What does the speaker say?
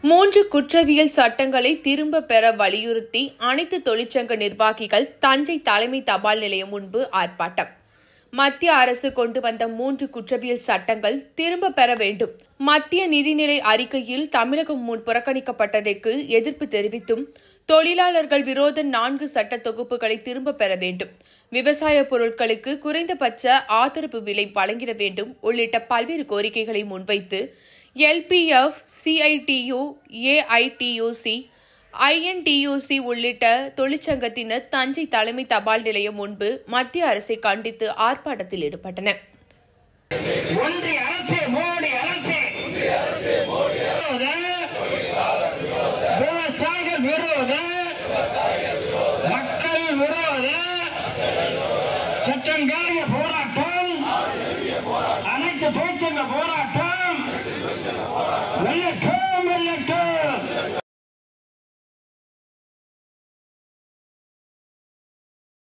மூன்று குற்றவியல் சட்டங்களை திரும்ப பெற வலியுறுத்தி அனைத்து தொழிற்சங்க நிர்வாகிகள் தஞ்சை தலைமை தபால் நிலையம் முன்பு ஆர்ப்பாட்டம் மத்திய அரசு கொண்டு வந்த மூன்று குற்றவியல் சட்டங்கள் திரும்ப பெற வேண்டும் மத்திய நிதிநிலை அறிக்கையில் தமிழகம் முன் புறக்கணிக்கப்பட்டதற்கு எதிர்ப்பு தெரிவித்தும் தொழிலாளர்கள் விரோத நான்கு சட்ட தொகுப்புகளை திரும்ப பெற வேண்டும் விவசாய பொருட்களுக்கு குறைந்தபட்ச ஆதரவு விலை வழங்கிட வேண்டும் உள்ளிட்ட பல்வேறு கோரிக்கைகளை முன்வைத்து எல்பிஎஃப் சிஐடியு ஏஐடியூசி ஐஎன்டியூசி உள்ளிட்ட தொழிற்சங்கத்தினர் தஞ்சை தலைமை தபால் நிலையம் முன்பு மத்திய அரசை கண்டித்து ஆர்ப்பாட்டத்தில் ஈடுபட்டனர் ஒன்றிய அரசு மோடி அரசு விரோத, விவசாய விரோத மக்கள் விரோத சட்டங்களை